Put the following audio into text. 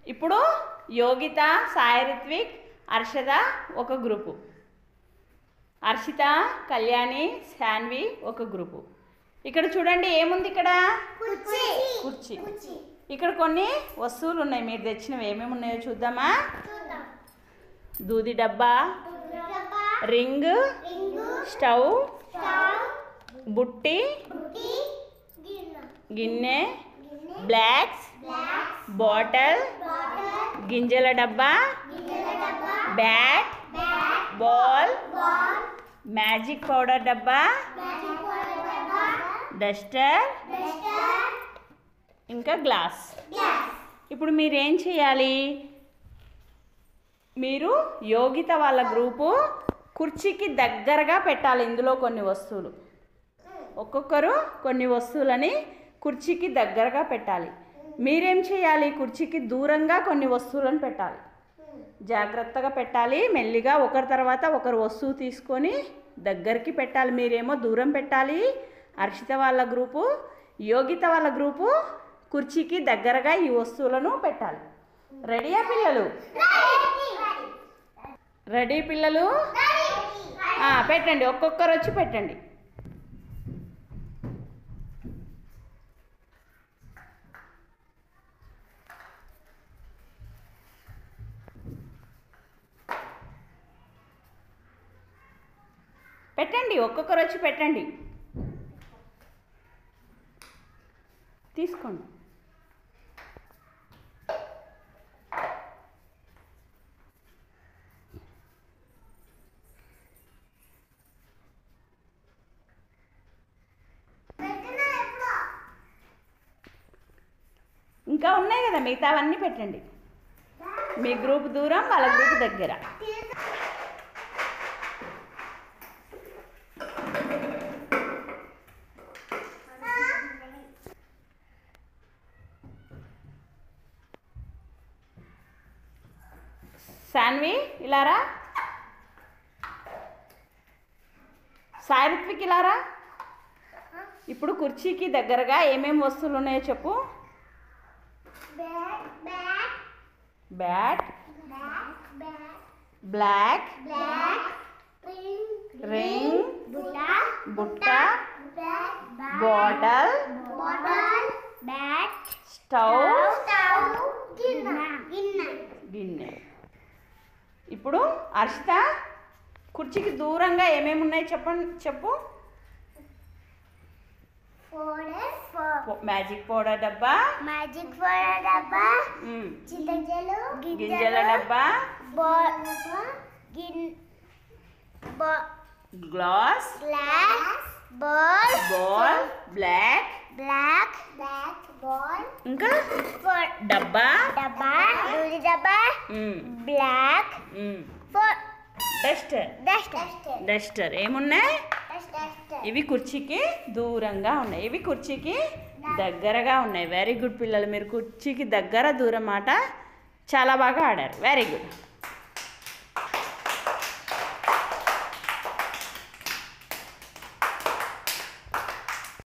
ఇప్పుడు యోగిత సాయి రిత్విక్ హర్షద ఒక గ్రూపు హర్షిత కళ్యాణి శాన్వి ఒక గ్రూపు ఇక్కడ చూడండి ఏముంది ఇక్కడ కుర్చీ కుర్చీ కుర్చీ ఇక్కడ కొన్ని వస్తువులు ఉన్నాయి మీరు తెచ్చినవి ఏమేమి ఉన్నాయో చూద్దామా చూద్దాం దూది డబ్బా డబ్బా రింగ్ రింగు స్టవ్ స్టవ్ బుట్టి బుట్టి గిన్నె గిన్నె గిన్నె బ్లాక్స్ గ్లాస్ బాటిల్ బాటిల్ గింజల డబ్బా గిన్నెల డబ్బా bat bat ball ball magic powder డబ్బా మ్యాజిక్ పౌడర్ డబ్బా డస్టర్ డస్టర్ ఇంకా గ్లాస్ గ్లాస్ ఇప్పుడు మీరు ఏం చేయాలి మీరు యోగిత వాళ్ళ గ్రూపు కుర్చీకి దగ్గరగా పెట్టాలి ఇందులో కొన్ని వస్తువులు ఒక్కొక్కరు కొన్ని వస్తువులని కుర్చీకి దగ్గరగా పెట్టాలి మీరేం చేయాలి కుర్చీకి దూరంగా కొన్ని వస్తువులను పెట్టాలి జాగ్రత్తగా పెట్టాలి మెల్లిగా ఒకరి తర్వాత ఒకరు వస్తువు తీసుకొని దగ్గరికి పెట్టాలి మీరేమో దూరం పెట్టాలి హర్షిత వాళ్ళ గ్రూపు యోగిత వాళ్ళ గ్రూపు కుర్చీకి దగ్గరగా ఈ వస్తువులను పెట్టాలి రెడీయా పిల్లలు రెడీ పిల్లలు ఆ, పెట్టండి ఒక్కొక్కరు వచ్చి పెట్టండి పెట్టండి ఒక్కొక్కరు వచ్చి పెట్టండి తీసుకోండి ఇంకా ఉన్నాయి కదా మిగతావన్నీ పెట్టండి మీ గ్రూప్ దూరం వాళ్ళ గ్రూప్ దగ్గర సాన్వి ఇలారా సారిత్విక్ ఇలారా ఇప్పుడు కుర్చీకి దగ్గరగా ఏమేమి వస్తువులు ఉన్నాయో చెప్పు bat bat bat bat bat block block ring ring బుట్ట బుట్ట bat bottle bottle bat stove stove గిన్నె గిన్నె గిన్నె ఇప్పుడు హర్షిత కుర్చీకి దూరంగా ఏమేమి ఉన్నాయి చెప్పండి చెప్పు ఫోడర్ ఫోర్ పో- మ్యాజిక్ పౌడర్ డబ్బా మ్యాజిక్ ఫోడర్ డబ్బా మ్, గింజలు గింజల డబ్బా బాల్ గిన్ బా glass glass ball ball block block block ball ఇంకా ఫోర్ డబ్బా డబ్బా దూది డబ్బా మ్, బ్లాక్ మ్, ఫోర్ డస్టర్ డస్టర్ డస్టర్ ఏమున్నాయి డస్టర్ ఇవి కుర్చీకి దూరంగా ఉన్నాయి ఇవి కుర్చీకి దగ్గరగా ఉన్నాయి వెరీ గుడ్ పిల్లలు మీరు కుర్చీకి దగ్గర దూరం మాట చాలా బాగా ఆడారు వెరీ గుడ్